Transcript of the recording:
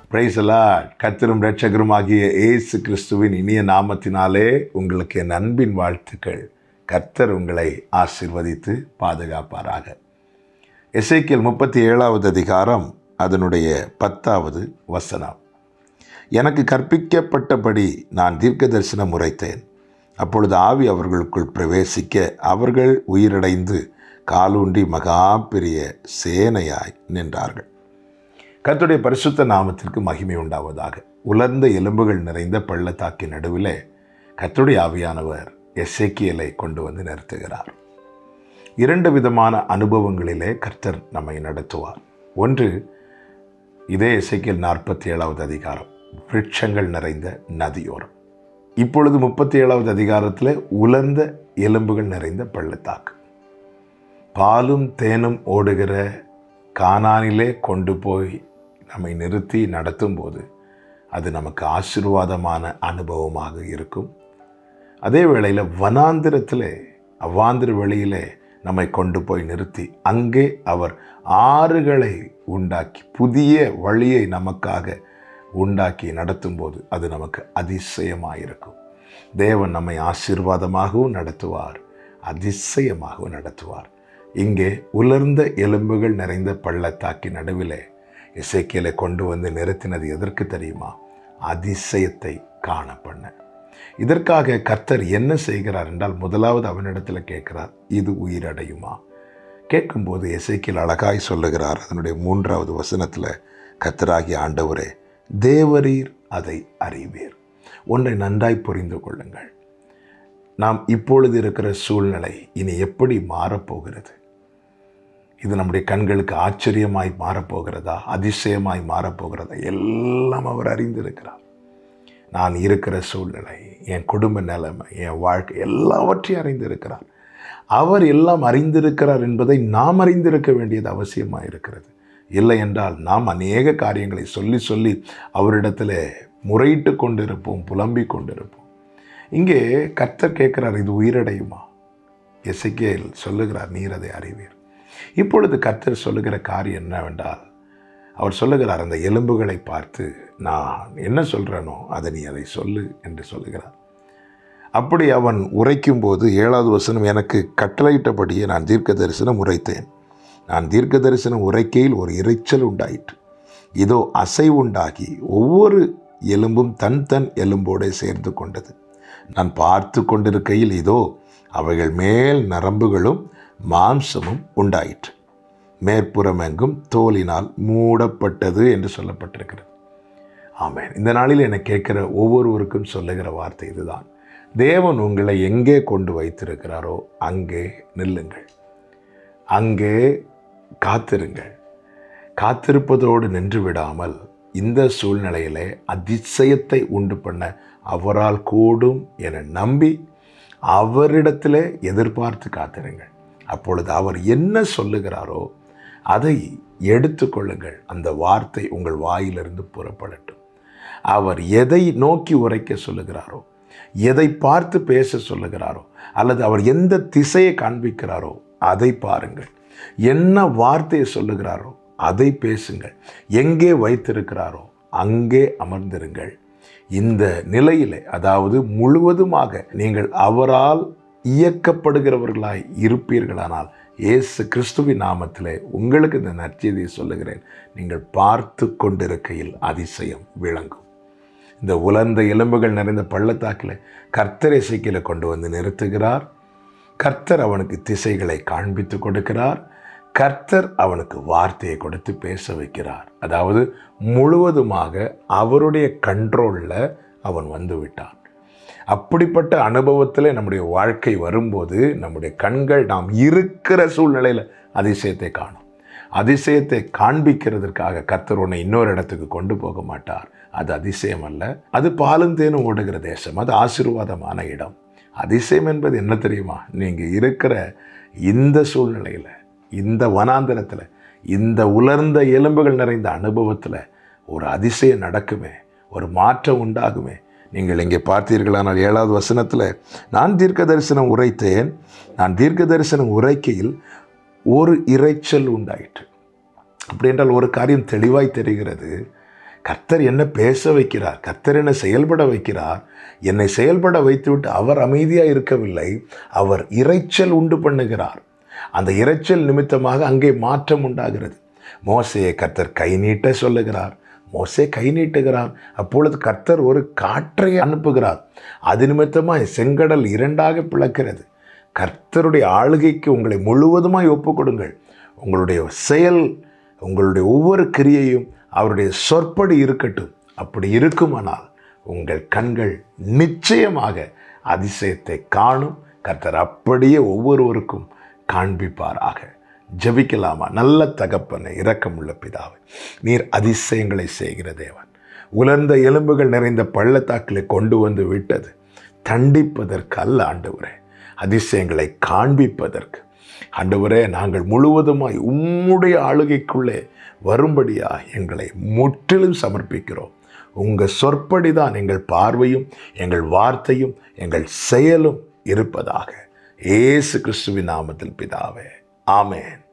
பிரைசலா கத்திரும் ரட்சகருமாகிய இயேசு கிறிஸ்துவின் இனிய நாமத்தினாலே உங்களுக்கு என் அன்பின் வாழ்த்துக்கள் கர்த்தர் உங்களை ஆசிர்வதித்து பாதுகாப்பாராக எசேக்கியல் முப்பத்தி ஏழாவது அதிகாரம் அதனுடைய பத்தாவது வசனம் எனக்கு கற்பிக்கப்பட்டபடி நான் தீர்க்க தரிசனம் உரைத்தேன் அப்பொழுது ஆவி அவர்களுக்குள் பிரவேசிக்க அவர்கள் உயிரடைந்து காலூன்றி மகா பெரிய சேனையாய் நின்றார்கள் கர்த்தருடைய பரிசுத்த நாமத்திற்கு மகிமை உண்டாவதாக உலர்ந்த எலும்புகள் நிறைந்த பள்ளத்தாக்கின் நடுவிலே கர்த்தருடைய ஆவியானவர் எஸ்ஏக்கியலை கொண்டு வந்து நிறுத்துகிறார் இரண்டு விதமான அனுபவங்களிலே கர்த்தர் நம்மை நடத்துவார் ஒன்று இதே எசைக்கியல் நாற்பத்தி ஏழாவது அதிகாரம் விருட்சங்கள் நிறைந்த நதியோரம் இப்பொழுது முப்பத்தி ஏழாவது அதிகாரத்தில் உலர்ந்த எலும்புகள் நிறைந்த பள்ளத்தாக்கு பாலும் தேனும் ஓடுகிற கானானிலே கொண்டு போய் நம்மை நிறுத்தி நடத்தும் போது அது நமக்கு ஆசீர்வாதமான அனுபவமாக இருக்கும் அதே வேளையில் வனாந்திரத்தில் அவ்வாந்திர வெளியிலே நம்மை கொண்டு போய் நிறுத்தி அங்கே அவர் ஆறுகளை உண்டாக்கி புதிய வழியை நமக்காக உண்டாக்கி நடத்தும்போது அது நமக்கு அதிசயமாயிருக்கும் தேவன் நம்மை ஆசீர்வாதமாகவும் நடத்துவார் அதிசயமாகவும் நடத்துவார் இங்கே உலர்ந்த எலும்புகள் நிறைந்த பள்ளத்தாக்கி நடுவிலே இசைக்கியலை கொண்டு வந்து நிறுத்தினது எதற்கு தெரியுமா அதிசயத்தை காண பண்ண இதற்காக கர்த்தர் என்ன செய்கிறார் என்றால் முதலாவது அவனிடத்தில் கேட்கிறார் இது உயிரடையுமா கேட்கும்போது இசைக்கியல் அழகாய் சொல்லுகிறார் அதனுடைய மூன்றாவது வசனத்தில் கர்த்தராகிய ஆண்டவரே தேவரீர் அதை அறிவீர் ஒன்றை நன்றாய் புரிந்து கொள்ளுங்கள் நாம் இப்பொழுது இருக்கிற சூழ்நிலை இனி எப்படி மாறப்போகிறது இது நம்முடைய கண்களுக்கு ஆச்சரியமாய் மாறப்போகிறதா அதிசயமாய் மாறப்போகிறதா எல்லாம் அவர் அறிந்திருக்கிறார் நான் இருக்கிற சூழ்நிலை என் குடும்ப நிலைமை என் வாழ்க்கை எல்லாவற்றையும் அறிந்திருக்கிறார் அவர் எல்லாம் அறிந்திருக்கிறார் என்பதை நாம் அறிந்திருக்க வேண்டியது அவசியமாக இருக்கிறது இல்லை என்றால் நாம் அநேக காரியங்களை சொல்லி சொல்லி அவரிடத்தில் முறையிட்டு கொண்டிருப்போம் புலம்பிக் கொண்டிருப்போம் இங்கே கர்த்தர் கேட்கிறார் இது உயிரடையுமா எசைக்கேல் சொல்லுகிறார் நீர் அதை அறிவீர் இப்பொழுது கர்த்தர் சொல்லுகிற காரியம் என்னவென்றால் அவர் சொல்லுகிறார் அந்த எலும்புகளை பார்த்து நான் என்ன சொல்கிறேனோ அதை நீ அதை சொல்லு என்று சொல்லுகிறார் அப்படி அவன் உரைக்கும் போது ஏழாவது வசனம் எனக்கு கட்டளையிட்டபடியே நான் தீர்க்க தரிசனம் உரைத்தேன் நான் தீர்க்க தரிசனம் உரைக்கையில் ஒரு இறைச்சல் உண்டாயிற்று இதோ அசைவுண்டாகி ஒவ்வொரு எலும்பும் தன் தன் எலும்போடு சேர்ந்து கொண்டது நான் பார்த்து கொண்டிருக்கையில் இதோ அவைகள் மேல் நரம்புகளும் மாம்சமும் உண்டாயிற்று மேற்புறம் எங்கும் தோலினால் மூடப்பட்டது என்று சொல்லப்பட்டிருக்கிறது ஆமேன் இந்த நாளில் என்னை கேட்கிற ஒவ்வொருவருக்கும் சொல்லுகிற வார்த்தை இதுதான் தேவன் உங்களை எங்கே கொண்டு வைத்திருக்கிறாரோ அங்கே நில்லுங்கள் அங்கே காத்திருங்கள் காத்திருப்பதோடு நின்று விடாமல் இந்த சூழ்நிலையிலே அதிசயத்தை உண்டு பண்ண அவரால் கூடும் என நம்பி அவரிடத்தில் எதிர்பார்த்து காத்திருங்கள் அப்பொழுது அவர் என்ன சொல்லுகிறாரோ அதை எடுத்துக்கொள்ளுங்கள் அந்த வார்த்தை உங்கள் வாயிலிருந்து புறப்படட்டும் அவர் எதை நோக்கி உரைக்க சொல்லுகிறாரோ எதை பார்த்து பேச சொல்லுகிறாரோ அல்லது அவர் எந்த திசையை காண்பிக்கிறாரோ அதை பாருங்கள் என்ன வார்த்தையை சொல்லுகிறாரோ அதை பேசுங்கள் எங்கே வைத்திருக்கிறாரோ அங்கே அமர்ந்திருங்கள் இந்த நிலையிலே அதாவது முழுவதுமாக நீங்கள் அவரால் இயக்கப்படுகிறவர்களாய் இருப்பீர்களானால் இயேசு கிறிஸ்துவின் நாமத்திலே உங்களுக்கு இந்த நற்செய்தியை சொல்லுகிறேன் நீங்கள் பார்த்து கொண்டிருக்கையில் அதிசயம் விளங்கும் இந்த உலர்ந்த எலும்புகள் நிறைந்த பள்ளத்தாக்கில் கர்த்தர் இசைக்கில கொண்டு வந்து நிறுத்துகிறார் கர்த்தர் அவனுக்கு திசைகளை காண்பித்து கொடுக்கிறார் கர்த்தர் அவனுக்கு வார்த்தையை கொடுத்து பேச வைக்கிறார் அதாவது முழுவதுமாக அவருடைய கண்ட்ரோலில் அவன் வந்து விட்டான் அப்படிப்பட்ட அனுபவத்தில் நம்முடைய வாழ்க்கை வரும்போது நம்முடைய கண்கள் நாம் இருக்கிற சூழ்நிலையில் அதிசயத்தை காணும் அதிசயத்தை காண்பிக்கிறதுக்காக கர்த்தர் உன்னை இன்னொரு இடத்துக்கு கொண்டு போக மாட்டார் அது அதிசயம் அல்ல அது பாலும் தேனும் ஓடுகிற தேசம் அது ஆசீர்வாதமான இடம் அதிசயம் என்பது என்ன தெரியுமா நீங்கள் இருக்கிற இந்த சூழ்நிலையில் இந்த வனாந்தரத்தில் இந்த உலர்ந்த எலும்புகள் நிறைந்த அனுபவத்தில் ஒரு அதிசயம் நடக்குமே ஒரு மாற்றம் உண்டாகுமே நீங்கள் இங்கே பார்த்தீர்களானால் ஏழாவது வசனத்தில் நான் தீர்க்க தரிசனம் உரைத்தேன் நான் தீர்க்க தரிசனம் உரைக்கையில் ஒரு இரைச்சல் உண்டாயிற்று அப்படி என்றால் ஒரு காரியம் தெளிவாய் தெரிகிறது கர்த்தர் என்ன பேச வைக்கிறார் கர்த்தர் என்ன செயல்பட வைக்கிறார் என்னை செயல்பட வைத்துவிட்டு அவர் அமைதியாக இருக்கவில்லை அவர் இரைச்சல் உண்டு பண்ணுகிறார் அந்த இரைச்சல் நிமித்தமாக அங்கே மாற்றம் உண்டாகிறது மோசையை கர்த்தர் கை நீட்ட சொல்லுகிறார் மோசே கை நீட்டுகிறார் அப்பொழுது கர்த்தர் ஒரு காற்றை அனுப்புகிறார் அது நிமித்தமாய் செங்கடல் இரண்டாக பிளக்கிறது கர்த்தருடைய ஆளுகைக்கு உங்களை முழுவதுமாய் ஒப்பு கொடுங்கள் உங்களுடைய செயல் உங்களுடைய ஒவ்வொரு கிரியையும் அவருடைய சொற்படி இருக்கட்டும் அப்படி இருக்குமானால் உங்கள் கண்கள் நிச்சயமாக அதிசயத்தை காணும் கர்த்தர் அப்படியே ஒவ்வொருவருக்கும் காண்பிப்பாராக ஜெபிக்கலாமா நல்ல தகப்பனை இரக்கமுள்ள பிதாவை நீர் அதிசயங்களை செய்கிற தேவன் உலர்ந்த எலும்புகள் நிறைந்த பள்ளத்தாக்கிலே கொண்டு வந்து விட்டது தண்டிப்பதற்கு அல்ல ஆண்டவரே அதிசயங்களை காண்பிப்பதற்கு ஆண்டவரே நாங்கள் முழுவதுமாய் உம்முடைய ஆளுகைக்குள்ளே வரும்படியா எங்களை முற்றிலும் சமர்ப்பிக்கிறோம் உங்கள் சொற்படி தான் எங்கள் பார்வையும் எங்கள் வார்த்தையும் எங்கள் செயலும் இருப்பதாக ஏசு கிறிஸ்துவின் நாமத்தில் பிதாவே ஆமென்